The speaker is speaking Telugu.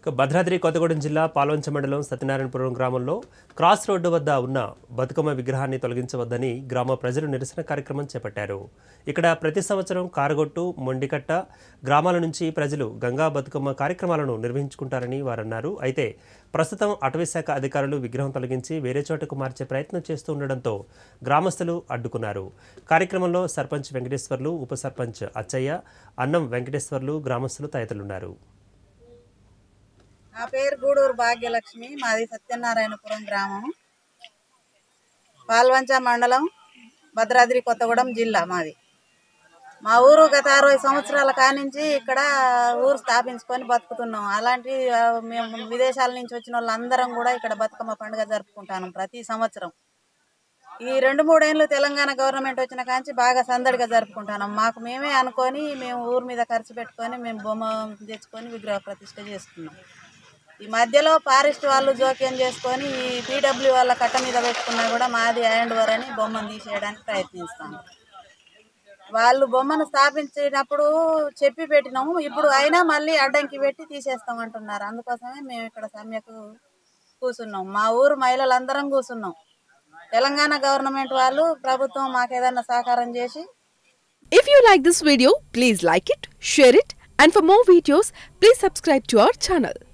ఇక భద్రాద్రి కొత్తగూడెం జిల్లా పాల్వంచ మండలం సత్యనారాయణపురం గ్రామంలో క్రాస్ రోడ్డు వద్ద ఉన్న బతుకమ్మ విగ్రహాన్ని తొలగించవద్దని గ్రామ ప్రజలు నిరసన కార్యక్రమం చేపట్టారు ఇక్కడ ప్రతి సంవత్సరం కారగొట్టు మొండికట్ట గ్రామాల నుంచి ప్రజలు గంగా బతుకమ్మ కార్యక్రమాలను నిర్వహించుకుంటారని వారన్నారు అయితే ప్రస్తుతం అటవీశాఖ అధికారులు విగ్రహం తొలగించి వేరే చోటకు మార్చే ప్రయత్నం చేస్తూ ఉండడంతో గ్రామస్తులు అడ్డుకున్నారు కార్యక్రమంలో సర్పంచ్ వెంకటేశ్వర్లు ఉప సర్పంచ్ అచ్చయ్య అన్నం వెంకటేశ్వర్లు గ్రామస్తులు తదితరులున్నారు నా పేరు గూడూరు భాగ్యలక్ష్మి మాది సత్యనారాయణపురం గ్రామం పాల్వంచ మండలం భద్రాద్రి కొత్తగూడెం జిల్లా మాది మా ఊరు గత అరవై సంవత్సరాల కానించి ఇక్కడ ఊరు స్థాపించుకొని బతుకుతున్నాం అలాంటి ఆ, మేము విదేశాల నుంచి వచ్చిన వాళ్ళందరం కూడా ఇక్కడ బతుకమ్మ పండుగ జరుపుకుంటాను ప్రతి సంవత్సరం ఈ రెండు మూడేళ్ళు తెలంగాణ గవర్నమెంట్ వచ్చిన కాంచి బాగా సందడిగా జరుపుకుంటాను మాకు మేమే అనుకొని మేము ఊరు మీద ఖర్చు పెట్టుకొని మేము బొమ్మ తెచ్చుకొని విగ్రహ ప్రతిష్ట చేసుకున్నాం ఈ మధ్యలో ఫారెస్ట్ వాళ్ళు జోక్యం చేసుకొని ఈ పీడబ్ల్యూ వాళ్ళ కట్ట మీద పెట్టుకున్నా కూడా మాది హ్యాండ్ ఓవర్ అని బొమ్మను తీసేయడానికి ప్రయత్నిస్తాము వాళ్ళు బొమ్మను స్థాపించినప్పుడు చెప్పి పెట్టినాము ఇప్పుడు అయినా మళ్ళీ అడ్డంకి పెట్టి తీసేస్తాం అంటున్నారు అందుకోసమే మేము ఇక్కడ సమ్యకు కూర్చున్నాం మా ఊరు మహిళలందరం కూర్చున్నాం తెలంగాణ గవర్నమెంట్ వాళ్ళు ప్రభుత్వం మాకు ఏదైనా సహకారం చేసి If you like this video, please like it, share it, and for more videos, please subscribe to our channel.